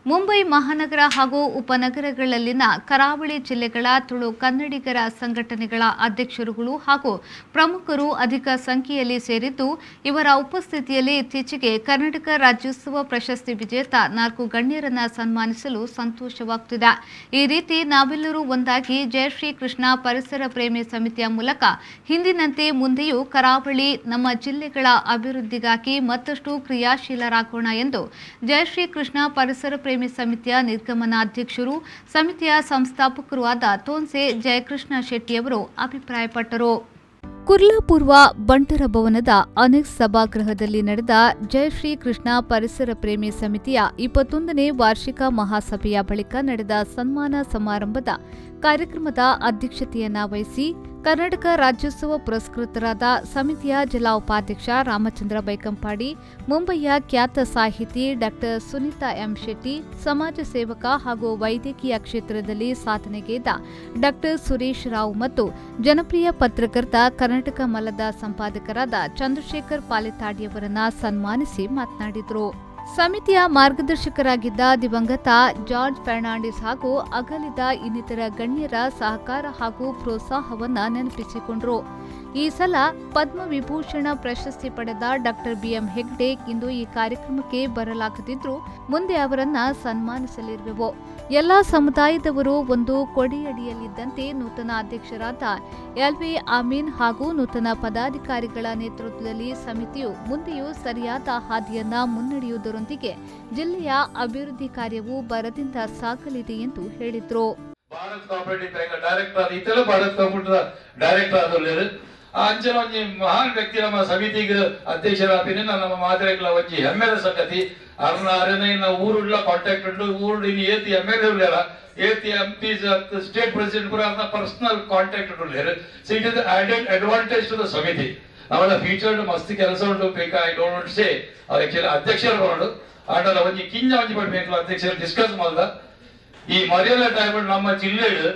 ಮುಂಬೈ ಮಹಾನಗರ ಹಾಗೂ ಉಪನಗರಗಳಲ್ಲಿನ ಕರಾವಳಿ ಜಿಲ್ಲೆಗಳ ತುಳು ಕನ್ನಡಿಗರ ಸಂಘಟನೆಗಳ ಅಧ್ಯಕ್ಷರುಗಳು ಹಾಗೂ ಪ್ರಮುಖರು ಅಧಿಕ ಸಂಖ್ಯೆಯಲ್ಲಿ ಸೇರಿದ್ದು ಇವರ ಉಪಸ್ಥಿತಿಯಲ್ಲಿ ಇತ್ತೀಚೆಗೆ ಕರ್ನಾಟಕ ರಾಜ್ಯೋತ್ಸವ ಪ್ರಶಸ್ತಿ ವಿಜೇತ ನಾಲ್ಕು ಗಣ್ಯರನ್ನ ಸನ್ಮಾನಿಸಲು ಸಂತೋಷವಾಗುತ್ತಿದೆ ಈ ರೀತಿ ನಾವೆಲ್ಲರೂ ಒಂದಾಗಿ ಜಯಶ್ರೀ ಕೃಷ್ಣ ಪರಿಸರ ಪ್ರೇಮಿ ಸಮಿತಿಯ ಮೂಲಕ ಹಿಂದಿನಂತೆ ಮುಂದೆಯೂ ಕರಾವಳಿ ನಮ್ಮ ಜಿಲ್ಲೆಗಳ ಅಭಿವೃದ್ಧಿಗಾಗಿ ಮತ್ತಷ್ಟು ಕ್ರಿಯಾಶೀಲರಾಗೋಣ ಎಂದು ಜಯಶ್ರೀ ಕೃಷ್ಣ ಪರಿಸರ ಪ್ರೇಮಿ ಸಮಿತಿಯ ನಿರ್ಗಮನಾಧ್ಯಕ್ಷರು ಸಮಿತಿಯ ಸಂಸ್ಥಾಪಕರೂ ಆದ ತೋನ್ಸೆ ಜಯಕೃಷ್ಣ ಶೆಟ್ಟಿಯವರು ಅಭಿಪ್ರಾಯಪಟ್ಟರು ಕುರ್ಲಾಪೂರ್ವ ಬಂಟರ ಭವನದ ಅನೆಕ್ಸ್ ಸಭಾಗೃಹದಲ್ಲಿ ನಡೆದ ಜಯಶ್ರೀ ಕೃಷ್ಣ ಪರಿಸರ ಪ್ರೇಮಿ ಸಮಿತಿಯ ಇಪ್ಪತ್ತೊಂದನೇ ವಾರ್ಷಿಕ ಮಹಾಸಭೆಯ ಬಳಿಕ ನಡೆದ ಸನ್ಮಾನ ಸಮಾರಂಭದ ಕಾರ್ಯಕ್ರಮದ ಅಧ್ಯಕ್ಷತೆಯನ್ನ ವಹಿಸಿ ಕರ್ನಾಟಕ ರಾಜ್ಯೋತ್ಸವ ಪುರಸ್ಕೃತರಾದ ಸಮಿತಿಯ ಜಿಲ್ಲಾ ಉಪಾಧ್ಯಕ್ಷ ರಾಮಚಂದ್ರ ಬೈಕಂಪಾಡಿ ಮುಂಬಯಿಯ ಖ್ಯಾತ ಸಾಹಿತಿ ಡಾಕ್ಟರ್ ಸುನೀತಾ ಎಂ ಶೆಟ್ಟಿ ಸಮಾಜ ಸೇವಕ ಹಾಗೂ ವೈದ್ಯಕೀಯ ಕ್ಷೇತ್ರದಲ್ಲಿ ಸಾಧನೆಗೈದ ಡಾಕ್ಟರ್ ಸುರೇಶ್ ರಾವ್ ಮತ್ತು ಜನಪ್ರಿಯ ಪತ್ರಕರ್ತ ಕರ್ನಾಟಕ ಮಲ್ಲದ ಸಂಪಾದಕರಾದ ಚಂದ್ರಶೇಖರ್ ಪಾಲಿತಾಡಿಯವರನ್ನ ಸನ್ಮಾನಿಸಿ ಮಾತನಾಡಿದರು ಸಮಿತಿಯ ಮಾರ್ಗದರ್ಶಕರಾಗಿದ್ದ ದಿವಂಗತ ಜಾರ್ಜ್ ಫರ್ನಾಂಡಿಸ್ ಹಾಗೂ ಅಗಲಿದ ಇನ್ನಿತರ ಗಣ್ಯರ ಸಹಕಾರ ಹಾಗೂ ಪ್ರೋತ್ಸಾಹವನ್ನ ನೆನಪಿಸಿಕೊಂಡರು ಈ ಸಲ ಪದ್ಮವಿಭೂಷಣ ಪ್ರಶಸ್ತಿ ಪಡೆದ ಡಾಕ್ಟರ್ ಬಿಎಂ ಹೆಗ್ಡೆ ಇಂದು ಈ ಕಾರ್ಯಕ್ರಮಕ್ಕೆ ಬರಲಾಗದಿದ್ರೂ ಮುಂದೆ ಅವರನ್ನ ಸನ್ಮಾನಿಸಲಿರುವೆವು ಎಲ್ಲಾ ಸಮುದಾಯದವರು ಒಂದು ಕೊಡಿಯಡಿಯಲ್ಲಿದ್ದಂತೆ ನೂತನ ಅಧ್ಯಕ್ಷರಾದ ಎಲ್ವಿ ಆಮೀನ್ ಹಾಗೂ ನೂತನ ಪದಾಧಿಕಾರಿಗಳ ನೇತೃತ್ವದಲ್ಲಿ ಸಮಿತಿಯು ಮುಂದೆಯೂ ಸರಿಯಾದ ಹಾದಿಯನ್ನ ಮುನ್ನಡೆಯುವುದರೊಂದಿಗೆ ಜಿಲ್ಲೆಯ ಅಭಿವೃದ್ಧಿ ಕಾರ್ಯವು ಬರದಿಂದ ಸಾಗಲಿದೆ ಎಂದು ಹೇಳಿದರು ಭಾರತ್ ಕೋಆಪರೇಟಿವ್ ಬ್ಯಾಂಕ್ ಡೈರೆಕ್ಟರ್ ಆದ ಇತ್ತಲೂ ಭಾರತ್ ಕೋಆಪರೇಟಿವ್ ಡೈರೆಕ್ಟರ್ ಆದವರು ಆ ಅಂಚನ ಒಂಜಿ ಮಹಾನ್ ವ್ಯಕ್ತಿ ನಮ್ಮ ಸಮಿತಿಗೆ ಅಧ್ಯಕ್ಷರಾಪಿನ ನಮ್ಮ ಮಾದರಿಗಳ ಒಂಜಿ ಹೆಮ್ಮೆದ ಸಂಗತಿ ಅರ್ನ ಅರನ ಊರುಳ್ಳ ಕಾಂಟ್ಯಾಕ್ಟ್ ಉಂಟು ಊರು ಇನ್ನು ಏತಿ ಎಮ್ ಎಲ್ ಎ ಏತಿ ಎಂ ಪಿ ಸ್ಟೇಟ್ ಪ್ರೆಸಿಡೆಂಟ್ ಪೂರ ಪರ್ಸನಲ್ ಕಾಂಟ್ಯಾಕ್ಟ್ ಉಳ್ಳೇರು so it is added advantage to the ಸಮಿತಿ ಅವಳ ಫ್ಯೂಚರ್ ಮಸ್ತ್ ಕೆಲಸ ಉಂಟು ಬೇಕಾ ಐ ಡೋಂಟ್ ಸೇ ಅವ್ರ ಆಕ್ಚುಲಿ ಅಧ್ಯಕ್ಷರು ಮಾಡು ಆಡಲ ಒಂಜಿ ಕಿಂಜ ಒಂಜಿ ಪಡ್ಬೇಕು ಅಧ್ಯಕ್ಷರು ಡಿಸ್ಕಸ್ ಮಾಡ್ದ ಈ ಮರಿಯಲ್ಲ ಟೈಮ್ ನಮ್ಮ ಜಿಲ್ಲೆಡು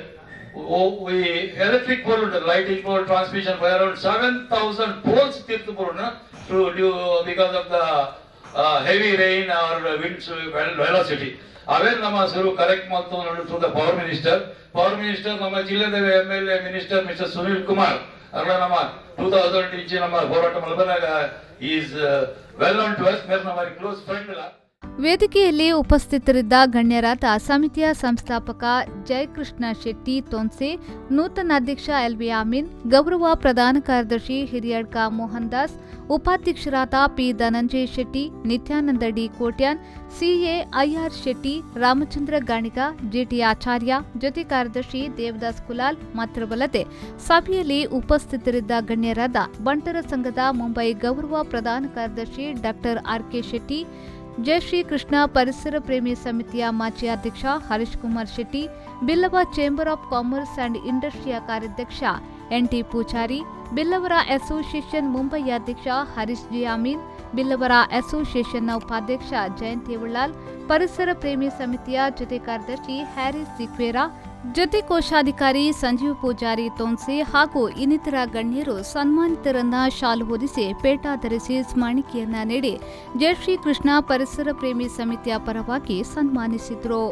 ಈ ಎಲೆಕ್ಟ್ರಿಕ್ ಪೋಲ್ ಉಂಟು lighting pole transmission around seven thousand poles ತೀರ್ತು ಪೂರ್ಣ to due because of the heavy rain or winds velocity ಅವೇ ನಮ್ಮ ಸುರು ಕರೆಕ್ಟ್ ಮಾಡ್ತು to the power minister power minister ನಮ್ಮ ಜಿಲ್ಲೆದ M L A minister mister Sunil Kumar ಅಲ್ಲ ನಮ್ಮ ಟೂ ತೌಸಂಡ್ ಇಂಚಿ ನಮ್ಮ ಹೋರಾಟ ಮಲಬರಾಗ is well known to us ಮೇರ್ ನಮ್ಮ ಕ್ಲೋಸ್ ಫ್ರೆಂಡ್ ಇಲ್ಲ ವೇದಿಕೆಯಲ್ಲಿ ಉಪಸ್ಥಿತರಿದ್ದ ಗಣ್ಯರಾದ ಸಮಿತಿಯ ಸಂಸ್ಥಾಪಕ ಜಯಕೃಷ್ಣ ಶೆಟ್ಟಿ ತೋನ್ಸೆ ನೂತನ ಅಧ್ಯಕ್ಷ ಎಲ್ವಿ ಆಮೀನ್ ಗೌರವ ಪ್ರಧಾನ ಕಾರ್ಯದರ್ಶಿ ಹಿರಿಯಡ್ಕ ಮೋಹನ್ ದಾಸ್ ಉಪಾಧ್ಯಕ್ಷರಾದ P Dhananjaya Shetty Nityananda D Kotian CA IR Shetty Ramachandra Ganiga GT Acharya ಜೊತೆ ಕಾರ್ಯದರ್ಶಿ ದೇವದಾಸ್ ಕುಲಾಲ್ ಮಾತ್ರವಲ್ಲದೆ ಸಭೆಯಲ್ಲಿ ಉಪಸ್ಥಿತರಿದ್ದ ಗಣ್ಯರಾದ ಬಂಟರ ಸಂಘದ ಮುಂಬೈ ಗೌರವ ಪ್ರಧಾನ ಕಾರ್ಯದರ್ಶಿ doctor R K Shetty Jayashree Krishna ಪರಿಸರ ಪ್ರೇಮಿ ಸಮಿತಿಯ ಮಾಜಿ ಅಧ್ಯಕ್ಷ Harish Kumar Shetty Billava chamber of commerce and ಇಂಡಸ್ಟ್ರಿಯ ಕಾರ್ಯಾಧ್ಯಕ್ಷ ಎನ್ಟಿ ಪೂಜಾರಿ ಬಿಲ್ಲವರ ಅಸೋಸಿಯೇಷನ್ ಮುಂಬೈ ಅಧ್ಯಕ್ಷ ಹರೀಶ್ ಜಿ ಅಮೀನ್ ಬಿಲ್ಲವರ ಅಸೋಸಿಯೇಷನ್ನ ಉಪಾಧ್ಯಕ್ಷ ಜಯಂತಿ ಉಳ್ಳಾಲ್ ಪರಿಸರ ಪ್ರೇಮಿ ಸಮಿತಿಯ ಜೊತೆ ಕಾರ್ಯದರ್ಶಿ ಹ್ಯಾರಿಸ್ ಸಿಕ್ವೇರಾ ಜೊತೆ ಕೋಶಾಧಿಕಾರಿ ಸಂಜೀವ್ ಪೂಜಾರಿ ತೋನ್ಸೆ ಹಾಗೂ ಇನ್ನಿತರ ಗಣ್ಯರು ಸನ್ಮಾನಿತರನ್ನ ಶಾಲು ಹೊದಿಸಿ ಪೇಟ ಧರಿಸಿ ಸ್ಮರಣಿಕೆಯನ್ನ ನೀಡಿ ಜಯಶ್ರೀ ಕೃಷ್ಣ ಪರಿಸರ ಪ್ರೇಮಿ ಸಮಿತಿಯ ಪರವಾಗಿ ಸನ್ಮಾನಿಸಿದ್ರು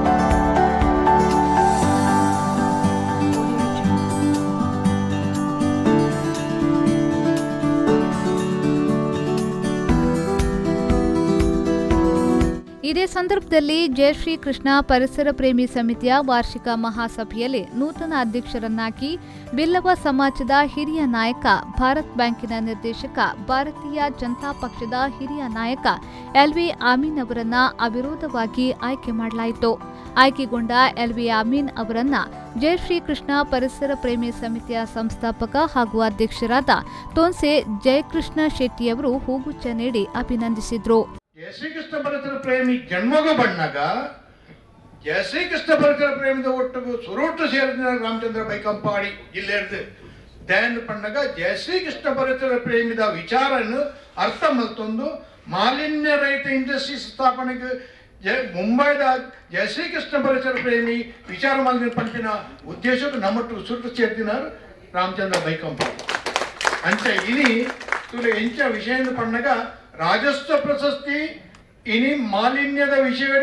ಇದೇ ಸಂದರ್ಭದಲ್ಲಿ ಜಯಶ್ರೀ ಕೃಷ್ಣ ಪರಿಸರ ಪ್ರೇಮಿ ಸಮಿತಿಯ ವಾರ್ಷಿಕ ಮಹಾಸಭೆಯಲ್ಲಿ ನೂತನ ಅಧ್ಯಕ್ಷರನ್ನಾಗಿ ಬಿಲ್ಲವ ಸಮಾಜದ ಹಿರಿಯ ನಾಯಕ ಭಾರತ್ ಬ್ಯಾಂಕಿನ ನಿರ್ದೇಶಕ ಭಾರತೀಯ ಜನತಾ ಪಕ್ಷದ ಹಿರಿಯ ನಾಯಕ ಎಲ್ವಿ ಆಮೀನ್ ಅವರನ್ನ ಅವಿರೋಧವಾಗಿ ಆಯ್ಕೆ ಮಾಡಲಾಯಿತು ಆಯ್ಕೆಗೊಂಡ ಎಲ್ವಿ ಆಮೀನ್ ಅವರನ್ನ ಜಯಶ್ರೀ ಕೃಷ್ಣ ಪರಿಸರ ಪ್ರೇಮಿ ಸಮಿತಿಯ ಸಂಸ್ಥಾಪಕ ಹಾಗೂ ಅಧ್ಯಕ್ಷರಾದ ತೋನ್ಸೆ ಜಯಕೃಷ್ಣ ಶೆಟ್ಟಿಯವರು ಹೂಗುಚ್ಛ ನೀಡಿ ಅಭಿನಂದಿಸಿದ್ರು ಶ್ರೀಕೃಷ್ಣ ಪರಿಸರ ಪ್ರೇಮಿ ಜನ್ಮಗೂ ಬಣ್ಣಗ ಶ್ರೀಕೃಷ್ಣ ಪರಿಸರ ಪ್ರೇಮಿದ ಒಟ್ಟಿಗೂ ಸುರೋಟು ಸೇರಿದ ರಾಮಚಂದ್ರ ಬೈಕಂಪಾಡಿ ಜಿಲ್ಲೆಯದು ದಯನ್ ಪಣ್ಣಗ ಶ್ರೀಕೃಷ್ಣ ಪರಿಸರ ಪ್ರೇಮಿದ ವಿಚಾರನ್ನು ಅರ್ಥ ಮಲ್ತೊಂದು ಮಾಲಿನ್ಯ ರಹಿತ ಇಂಡಸ್ಟ್ರಿ ಸ್ಥಾಪನೆಗೆ ಜ ಮುಂಬೈದ ಶ್ರೀಕೃಷ್ಣ ಪರಿಸರ ಪ್ರೇಮಿ ವಿಚಾರ ಮಾಡಿದ ಪಂಪಿನ ಉದ್ದೇಶಕ್ಕೆ ನಮ್ಮಟ್ಟು ಸುಟ್ಟು ಸೇರ್ತಿನಾರು ರಾಮಚಂದ್ರ ಬೈಕಂಪಾಡಿ ಅಂಚ ಇನಿ ತುಲೆ ಎಂಚ ವಿಷಯ ಪಣ್ಣಗ ರಾಜಸ್ವ ಪ್ರಶಸ್ತಿ ಇನಿ ಮಾಲಿನ್ಯದ ವಿಷಯವೇ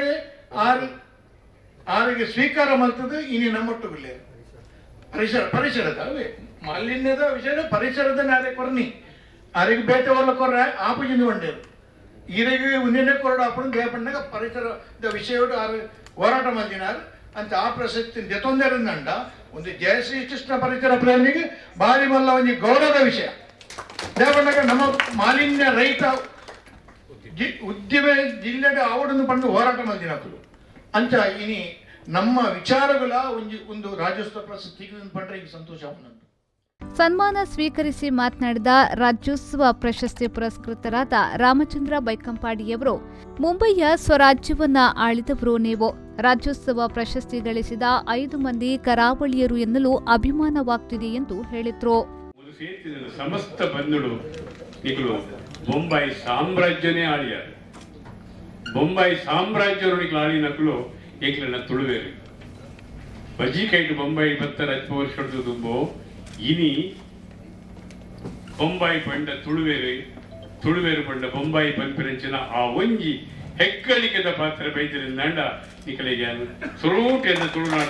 ಆರು ಆರಿಗೆ ಸ್ವೀಕಾರ ಮಲ್ತದ್ದು ಇನಿ ನಮ್ಮೊಟ್ಟುಗುಲ್ಲೇ ಪರಿಸರ ಪರಿಸರದ ಅವೇ ಮಾಲಿನ್ಯದ ವಿಷಯ ಪರಿಸರದ ನಾರೆ ಕೊರ್ನಿ ಆರಿಗೆ ಬೇತೆ ಒಲ್ಲ ಕೊರ್ರೆ ಆಪುಜಿಂದು ಬಂಡೇರು ಈರಿಗೆ ಉನ್ನಿನ ಕೊರಡು ಅಪ್ಪನ ದೇಪಣ್ಣಗ ಪರಿಸರದ ವಿಷಯಡು ಆರು ಹೋರಾಟ ಮಲ್ದಿನಾರು ಅಂತ ಆ ಪ್ರಸಕ್ತಿ ಜೊತೊಂದರಿಂದಂಡ ಒಂದು ಜಯ ಶ್ರೀ ಕೃಷ್ಣ ಪರಿಸರ ಪ್ರೇಮಿಗೆ ಬಾರಿ ಮಲ್ಲ ಒಂದು ಗೌರವದ ವಿಷಯ ದೇವಣ್ಣಗ ನಮ್ಮ ಮಾಲಿನ್ಯ ರಹಿತ ಜಿ- ಉದ್ಯಮ ಜಿಲ್ಲೆಗೆ ಆವಡನ್ನು ಪಂಡು ಹೋರಾಟ ಮಲ್ದಿನಕಲು ಅಂಚ ಇನಿ ನಮ್ಮ ವಿಚಾರಗಳ ಒಂದು ಒಂದು ರಾಜ್ಯೋತ್ಸವ ಪ್ರಶಸ್ತಿಗೆ ಪಂಡ್ರೆ ಈಗ ಸಂತೋಷ ಅವನಂತ ಸನ್ಮಾನ ಸ್ವೀಕರಿಸಿ ಮಾತನಾಡಿದ ರಾಜ್ಯೋತ್ಸವ ಪ್ರಶಸ್ತಿ ಪುರಸ್ಕೃತರಾದ ರಾಮಚಂದ್ರ ಬೈಕಂಪಾಡಿಯವರು ಮುಂಬಯಿಯ ಸ್ವರಾಜ್ಯವನ್ನ ಆಳಿದವರು ನೀವು ರಾಜ್ಯೋತ್ಸವ ಪ್ರಶಸ್ತಿ ಗಳಿಸಿದ ಐದು ಮಂದಿ ಕರಾವಳಿಯರು ಎನ್ನಲು ಅಭಿಮಾನವಾಗ್ತಿದೆ ಎಂದು ಹೇಳಿದ್ರು ಒಂದು ಸೇರ್ತಿದ ಸಮಸ್ತ ಬಂಧುಗಳು ನಿಗಳು ಬೊಂಬಾಯಿ ಸಾಮ್ರಾಜ್ಯನೇ ಆಳಿಯಾರು ಬೊಂಬಾಯಿ ಸಾಮ್ರಾಜ್ಯರು ಆಳಿನಕ್ಕಲು ಏಕ್ಲನ ತುಳುವೇರು ಬಜಿ ಕೈಟ್ ಬೊಂಬಾಯಿ ಬತ್ತ ರಜ ವರ್ಷದ್ದು ತುಂಬೋ ಇನಿ ಬೊಂಬಾಯಿ ಪಂಡ ತುಳುವೇರು ತುಳುವೇರು ಪಂಡ ಬೊಂಬಾಯಿ ಪಂಪಿರಂಚಿನ ಆ ಒಂಜಿ ಹೆಗ್ಗಳಿಕೆದ ಪಾತ್ರ ಬೈದ್ರಿಂದ ನಿಕಲಿಗೆ ಸುರೂಟ್ ಎಂದು ತುಳುನಾಡು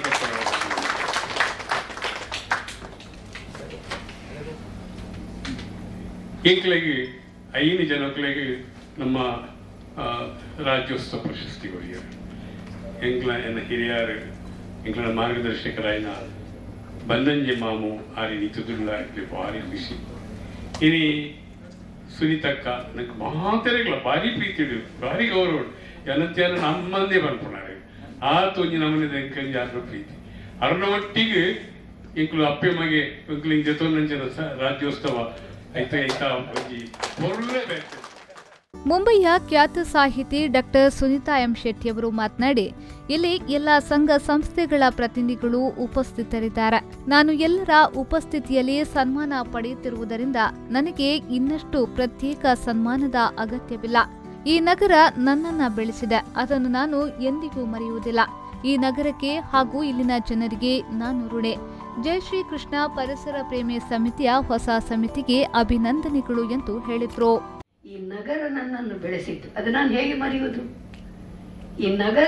ಈಕ್ಲೆಗೆ ಐನು ಜನಕ್ಲೆಗೆ ನಮ್ಮ ಆ, ರಾಜ್ಯೋತ್ಸವ ಪ್ರಶಸ್ತಿಗಳು ಎಂಕ್ಲ ಎನ್ನ ಹಿರಿಯರು ಎಂಕ್ಲ ಮಾರ್ಗದರ್ಶಕರಾಯಿನ ಬಂದಂಜೆ ಮಾಮು ಆರಿ ನಿತುದುಳ್ಳ ಭಾರಿ ಖುಷಿ ಇನಿ ಸುನೀತಕ್ಕ ನಂಗೆ ಮಾತಾಡಿಗಳ ಭಾರಿ ಪ್ರೀತಿಡು ಭಾರಿ ಗೌರವ ಎನಂತ್ಯಾನ ನಮ್ಮಂದೇ ಬಂದ್ಕೊಂಡಾರೆ ಆ ತೊಂಜಿ ನಮ್ಮನೆ ಎಂಕಂಜಿ ಯಾರ ಪ್ರೀತಿ ಅರ್ನ ಒಟ್ಟಿಗೆ ಇಂಕ್ಲು ಅಪ್ಪೆ ಮಗೆ ಇಂಕ್ಲು ಹಿಂಗೆ ಜೊತೆ ನಂಚಿನ ರಾಜ್ಯೋತ್ಸವ ಆಯ್ತಾ ಆಯ್ತಾ ಒಂಜಿ ಒಳ್ಳೆ ಬೇಕು ಮುಂಬಯಿಯ ಖ್ಯಾತ ಸಾಹಿತಿ ಡಾಕ್ಟರ್ ಸುನೀತಾ ಎಂ ಶೆಟ್ಟಿಯವರು ಮಾತನಾಡಿ ಇಲ್ಲಿ ಎಲ್ಲ ಸಂಘ ಸಂಸ್ಥೆಗಳ ಪ್ರತಿನಿಧಿಗಳು ಉಪಸ್ಥಿತರಿದ್ದಾರೆ ನಾನು ಎಲ್ಲರ ಉಪಸ್ಥಿತಿಯಲ್ಲಿ ಸನ್ಮಾನ ಪಡೆಯುತ್ತಿರುವುದರಿಂದ ನನಗೆ ಇನ್ನಷ್ಟು ಪ್ರತ್ಯೇಕ ಸನ್ಮಾನದ ಅಗತ್ಯವಿಲ್ಲ ಈ ನಗರ ನನ್ನನ್ನ ಬೆಳೆಸಿದೆ ಅದನ್ನು ನಾನು ಎಂದಿಗೂ ಮರೆಯುವುದಿಲ್ಲ ಈ ನಗರಕ್ಕೆ ಹಾಗೂ ಇಲ್ಲಿನ ಜನರಿಗೆ ನಾನು ಋಣೆ ಜಯ ಶ್ರೀ ಕೃಷ್ಣ ಪರಿಸರ ಪ್ರೇಮಿ ಸಮಿತಿಯ ಹೊಸ ಸಮಿತಿಗೆ ಅಭಿನಂದನೆಗಳು ಎಂದು ಹೇಳಿದ್ರು ಈ ನಗರ ನನ್ನನ್ನು ಬೆಳೆಸಿತು ಅದು ನಾನು ಹೇಗೆ ಮರೆಯುವುದು ಈ ನಗರ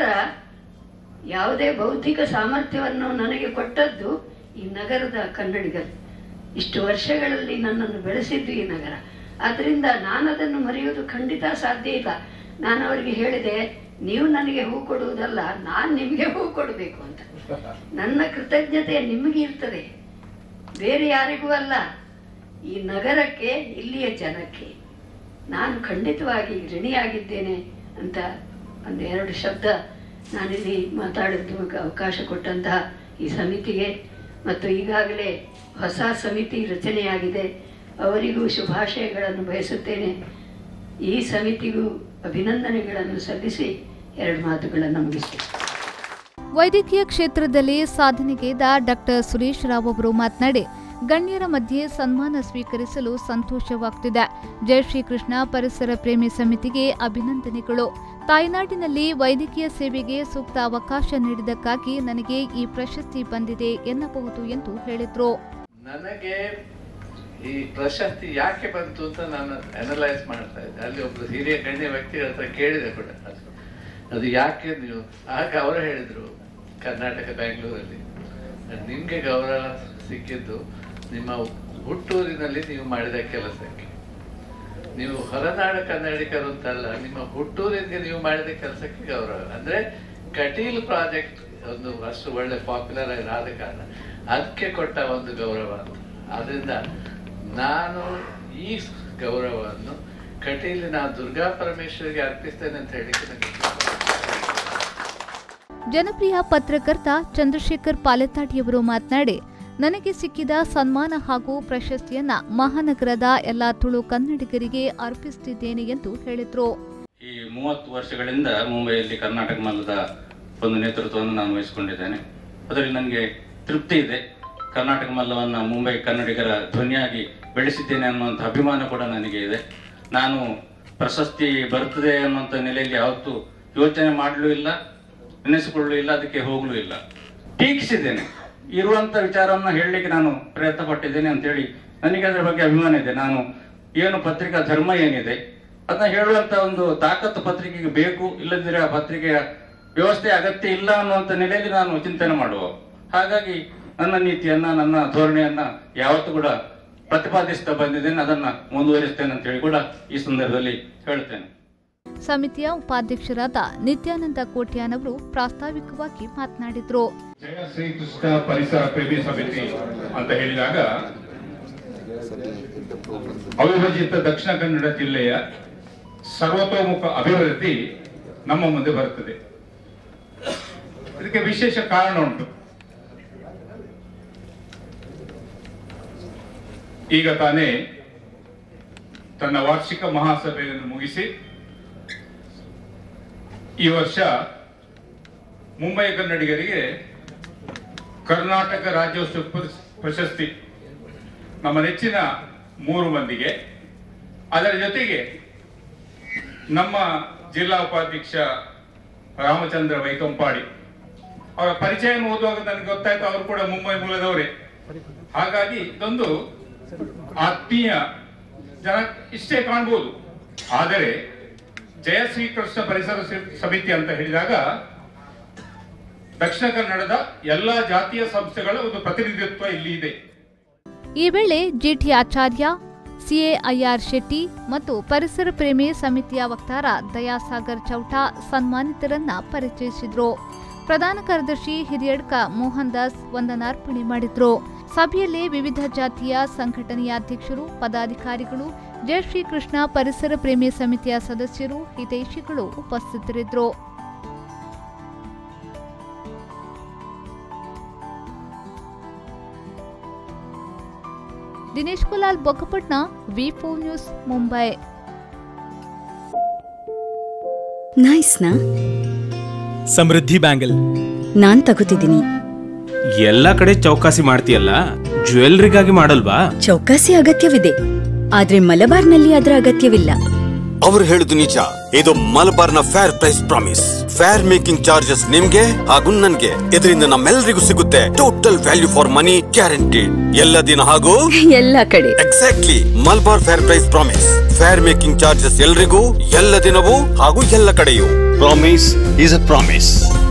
ಯಾವುದೇ ಬೌದ್ಧಿಕ ಸಾಮರ್ಥ್ಯವನ್ನು ನನಗೆ ಕೊಟ್ಟದ್ದು ಈ ನಗರದ ಕನ್ನಡಿಗರು ಇಷ್ಟು ವರ್ಷಗಳಲ್ಲಿ ನನ್ನನ್ನು ಬೆಳೆಸಿದ್ದು ಈ ನಗರ ಅದರಿಂದ ನಾನು ಅದನ್ನು ಮರೆಯುವುದು ಖಂಡಿತ ಸಾಧ್ಯ ಇಲ್ಲ ನಾನು ಅವರಿಗೆ ಹೇಳಿದೆ ನೀವು ನನಗೆ ಹೂ ಕೊಡುವುದಲ್ಲ ನಾನು ನಿಮಗೆ ಹೂ ಕೊಡಬೇಕು ಅಂತ ನನ್ನ ಕೃತಜ್ಞತೆ ನಿಮಗೆ ಇರ್ತದೆ ಬೇರೆ ಯಾರಿಗೂ ಅಲ್ಲ ಈ ನಗರಕ್ಕೆ ಇಲ್ಲಿಯ ಜನಕ್ಕೆ ನಾನು ಖಂಡಿತವಾಗಿ ಋಣಿಯಾಗಿದ್ದೇನೆ ಅಂತ ಒಂದು ಎರಡು ಶಬ್ದ ನಾನಿಲ್ಲಿ ಮಾತಾಡೋದಕ್ಕೆ ಅವಕಾಶ ಕೊಟ್ಟಂತಹ ಈ ಸಮಿತಿಗೆ ಮತ್ತು ಈಗಾಗಲೇ ಹೊಸ ಸಮಿತಿ ರಚನೆಯಾಗಿದೆ ಅವರಿಗೂ ಶುಭಾಶಯಗಳನ್ನು ಬಯಸುತ್ತೇನೆ ಈ ಸಮಿತಿಗೂ ಅಭಿನಂದನೆಗಳನ್ನು ಸಲ್ಲಿಸಿ ಎರಡು ಮಾತುಗಳನ್ನು ಮುಗಿಸ್ತೇನೆ ವೈದ್ಯಕೀಯ ಕ್ಷೇತ್ರದಲ್ಲಿ ಸಾಧನೆಗೈದ ಡಾಕ್ಟರ್ ಸುರೇಶ್ ರಾವ್ ಅವರು ಮಾತನಾಡಿ ಗಣ್ಯರ ಮಧ್ಯೆ ಸನ್ಮಾನ ಸ್ವೀಕರಿಸಲು ಸಂತೋಷವಾಗ್ತಿದೆ ಜಯ ಶ್ರೀಕೃಷ್ಣ ಪರಿಸರ ಪ್ರೇಮಿ ಸಮಿತಿಗೆ ಅಭಿನಂದನೆಗಳು ತಾಯ್ನಾಡಿನಲ್ಲಿ ವೈದ್ಯಕೀಯ ಸೇವೆಗೆ ಸೂಕ್ತ ಅವಕಾಶ ನೀಡಿದ್ದಕ್ಕಾಗಿ ನನಗೆ ಈ ಪ್ರಶಸ್ತಿ ಬಂದಿದೆ ಎನ್ನಬಹುದು ಎಂದು ಹೇಳಿದ್ರು ನನಗೆ ಈ ಪ್ರಶಸ್ತಿ ಯಾಕೆ ಬಂತು ಅಂತ ನಾನು ಅನಲೈಸ್ ಮಾಡ್ತಾ ಇದ್ದೆ ಅಲ್ಲಿ ಒಬ್ರು ಹಿರಿಯ ಗಣ್ಯ ವ್ಯಕ್ತಿಗಳ ಹತ್ರ ಕೇಳಿದೆ ಕೂಡ ಅದು ಅದು ಯಾಕೆ ನೀವು ಆಗ ಅವರು ಹೇಳಿದ್ರು ಕರ್ನಾಟಕ ಬೆಂಗಳೂರಲ್ಲಿ ನಿಮ್ಗೆ ಗೌರವ ಸಿಕ್ಕಿದ್ದು ನಿಮ್ಮ ಹುಟ್ಟೂರಿನಲ್ಲಿ ನೀವು ಮಾಡಿದ ಕೆಲಸಕ್ಕೆ ನೀವು ಹೊರನಾಡ ಕನ್ನಡಿಗರು ಅಂತಲ್ಲ ನಿಮ್ಮ ಹುಟ್ಟೂರಿಗೆ ನೀವು ಮಾಡಿದ ಕೆಲಸಕ್ಕೆ ಗೌರವ ಅಂದ್ರೆ ಕಟೀಲ್ ಪ್ರಾಜೆಕ್ಟ್ ಒಂದು ಅಷ್ಟು ಒಳ್ಳೆ ಪಾಪ್ಯುಲರ್ ಆದ ಕಾರಣ ಅದಕ್ಕೆ ಕೊಟ್ಟ ಒಂದು ಗೌರವ ಅಂತ ಆದ್ರಿಂದ ನಾನು ಈ ಗೌರವವನ್ನು ಕಟೀಲಿನ ದುರ್ಗಾ ಪರಮೇಶ್ವರಿಗೆ ಅರ್ಪಿಸ್ತೇನೆ ಅಂತ ಹೇಳಿಕ್ಕೆ ನನಗೆ ಜನಪ್ರಿಯ ಪತ್ರಕರ್ತ ಚಂದ್ರಶೇಖರ್ ಪಾಲೆತಾಡಿಯವರು ಮಾತನಾಡಿ ನನಗೆ ಸಿಕ್ಕಿದ ಸನ್ಮಾನ ಹಾಗೂ ಪ್ರಶಸ್ತಿಯನ್ನ ಮಹಾನಗರದ ಎಲ್ಲ ತುಳು ಕನ್ನಡಿಗರಿಗೆ ಅರ್ಪಿಸುತ್ತಿದ್ದೇನೆ ಎಂದು ಹೇಳಿದ್ರು ಈ ಮೂವತ್ತು ವರ್ಷಗಳಿಂದ ಮುಂಬೈಯಲ್ಲಿ ಕರ್ನಾಟಕ ಮಲ್ಲದ ಒಂದು ನೇತೃತ್ವವನ್ನು ನಾನು ವಹಿಸಿಕೊಂಡಿದ್ದೇನೆ ಅದರಲ್ಲಿ ನನಗೆ ತೃಪ್ತಿ ಇದೆ ಕರ್ನಾಟಕ ಮಲ್ಲವನ್ನು ಮುಂಬೈ ಕನ್ನಡಿಗರ ಧ್ವನಿಯಾಗಿ ಬೆಳೆಸಿದ್ದೇನೆ ಅನ್ನುವಂಥ ಅಭಿಮಾನ ಕೂಡ ನನಗೆ ಇದೆ ನಾನು ಪ್ರಶಸ್ತಿ ಬರ್ತದೆ ಅನ್ನುವಂಥ ನೆಲೆಯಲ್ಲಿ ಯಾವತ್ತೂ ಯೋಚನೆ ಮಾಡಲೂ ಇಲ್ಲ ನೆನೆಸಿಕೊಳ್ಳಲು ಇಲ್ಲ ಅದಕ್ಕೆ ಹೋಗಲೂ ಇಲ್ಲ ಟೀಕಿಸಿದ್ದೇನೆ ಇರುವಂತ ವಿಚಾರವನ್ನು ಹೇಳಲಿಕ್ಕೆ ನಾನು ಪ್ರಯತ್ನ ಪಟ್ಟಿದ್ದೇನೆ ಅಂತೇಳಿ ನನಗೆ ಅದರ ಬಗ್ಗೆ ಅಭಿಮಾನ ಇದೆ ನಾನು ಏನು ಪತ್ರಿಕಾ ಧರ್ಮ ಏನಿದೆ ಅದನ್ನ ಹೇಳುವಂತ ಒಂದು ತಾಕತ್ತು ಪತ್ರಿಕೆಗೆ ಬೇಕು ಇಲ್ಲದಿದ್ರೆ ಆ ಪತ್ರಿಕೆಯ ವ್ಯವಸ್ಥೆ ಅಗತ್ಯ ಇಲ್ಲ ಅನ್ನುವಂಥ ನೆಲೆಯಲ್ಲಿ ನಾನು ಚಿಂತನೆ ಮಾಡುವ ಹಾಗಾಗಿ ನನ್ನ ನೀತಿಯನ್ನ ನನ್ನ ಧೋರಣೆಯನ್ನ ಯಾವತ್ತೂ ಕೂಡ ಪ್ರತಿಪಾದಿಸ್ತಾ ಬಂದಿದ್ದೇನೆ ಅದನ್ನ ಮುಂದುವರಿಸ್ತೇನೆ ಅಂತ ಹೇಳಿ ಕೂಡ ಈ ಸಂದರ್ಭದಲ್ಲಿ ಹೇಳ್ತೇನೆ ಸಮಿತಿಯ ಉಪಾಧ್ಯಕ್ಷರಾದ ನಿತ್ಯಾನಂದ ಕೋಟ್ಯಾನವರು ಪ್ರಾಸ್ತಾವಿಕವಾಗಿ ಮಾತನಾಡಿದರು ಜಯ ಶ್ರೀಕೃಷ್ಣ ಪರಿಸರ ಪ್ರೇಮಿ ಸಮಿತಿ ಅಂತ ಹೇಳಿದಾಗ ಅವಿಭಜಿತ ದಕ್ಷಿಣ ಕನ್ನಡ ಜಿಲ್ಲೆಯ ಸರ್ವತೋಮುಖ ಅಭಿವೃದ್ಧಿ ನಮ್ಮ ಮುಂದೆ ಬರುತ್ತದೆ ಇದಕ್ಕೆ ವಿಶೇಷ ಕಾರಣ ಉಂಟು ಈಗ ತಾನೇ ತನ್ನ ವಾರ್ಷಿಕ ಮಹಾಸಭೆಯನ್ನು ಮುಗಿಸಿ ಈ ವರ್ಷ ಮುಂಬೈ ಕನ್ನಡಿಗರಿಗೆ ಕರ್ನಾಟಕ ರಾಜ್ಯೋತ್ಸವ ಪ್ರಶ್- ಪ್ರಶಸ್ತಿ ನಮ್ಮ ನೆಚ್ಚಿನ ಮೂರು ಮಂದಿಗೆ ಅದರ ಜೊತೆಗೆ ನಮ್ಮ ಜಿಲ್ಲಾ ಉಪಾಧ್ಯಕ್ಷ ರಾಮಚಂದ್ರ ವೈಕಂಪಾಡಿ ಅವರ ಪರಿಚಯ ಓದುವಾಗ ನನಗೆ ಗೊತ್ತಾಯ್ತು ಅವರು ಕೂಡ ಮುಂಬೈ ಮೂಲದವರೇ ಹಾಗಾಗಿ ಇದೊಂದು ಆತ್ಮೀಯ ಜನ ಇಷ್ಟೇ ಕಾಣ್ಬೋದು ಆದರೆ ಜಯ ಶ್ರೀಕೃಷ್ಣ ಪರಿಸರ ಸ- ಸಮಿತಿ ಅಂತ ಹೇಳಿದಾಗ ದಕ್ಷಿಣ ಕನ್ನಡದ ಎಲ್ಲಾ ಜಾತಿಯ ಸಂಸ್ಥೆಗಳ ಒಂದು ಪ್ರತಿನಿಧಿತ್ವ ಇಲ್ಲಿ ಇದೆ ಈ ವೇಳೆ ಜಿಟಿ ಆಚಾರ್ಯ ಸಿಎಐಆರ್ ಶೆಟ್ಟಿ ಮತ್ತು ಪರಿಸರ ಪ್ರೇಮಿ ಸಮಿತಿಯ ವಕ್ತಾರ ದಯಾಸಾಗರ್ ಚೌಟಾ ಸನ್ಮಾನಿತರನ್ನ ಪರಿಚಯಿಸಿದ್ರು ಪ್ರಧಾನ ಕಾರ್ಯದರ್ಶಿ ಹಿರಿಯಡ್ಕ ಮೋಹನ್ ದಾಸ್ ವಂದನಾರ್ಪಣೆ ಮಾಡಿದ್ರು ಸಭೆಯಲ್ಲಿ ವಿವಿಧ ಜಾತಿಯ ಸಂಘಟನೆಯ ಅಧ್ಯಕ್ಷರು ಪದಾಧಿಕಾರಿಗಳು ಜಯ ಶ್ರೀಕೃಷ್ಣ ಪರಿಸರ ಪ್ರೇಮಿ ಸಮಿತಿಯ ಸದಸ್ಯರು ಹಿತೈಷಿಗಳು ಉಪಸ್ಥಿತರಿದ್ದರು Dinesh Kulal Bokkapatna V four news Mumbai ನೈಸ್ನಾ ಸಮೃದ್ಧಿ ಬ್ಯಾಂಗಲ್ ನಾನ್ ತಗೋತಿದ್ದೀನಿ ಎಲ್ಲ ಕಡೆ ಚೌಕಾಸಿ ಮಾಡ್ತೀಯಲ್ಲ ಜ್ಯುವೆಲ್ರಿಗಾಗಿ ಮಾಡಲ್ವಾ ಚೌಕಾಸಿ ಅಗತ್ಯವಿದೆ ಆದ್ರೆ ಮಲಬಾರ್ನಲ್ಲಿ ಅದರ ಅಗತ್ಯವಿಲ್ಲ ಅವರು ಹೇಳುದು ನಿಜ ಇದು ಮಲಬಾರ್ನ fair price promise fair making charges ನಿಮ್ಗೆ ಹಾಗೂ ನನ್ಗೆ ಇದರಿಂದ ನಮ್ಮೆಲ್ಲರಿಗೂ ಸಿಗುತ್ತೆ total value for money guaranteed ಎಲ್ಲ ದಿನ ಹಾಗೂ ಎಲ್ಲ ಕಡೆ exactly Malabar fair price promise fair making charges ಎಲ್ರಿಗೂ ಎಲ್ಲ ದಿನವೂ ಹಾಗೂ ಎಲ್ಲ ಕಡೆಯೂ ಪ್ರಾಮಿಸ್ ಇಸ್ ಅ ಪ್ರಾಮಿಸ್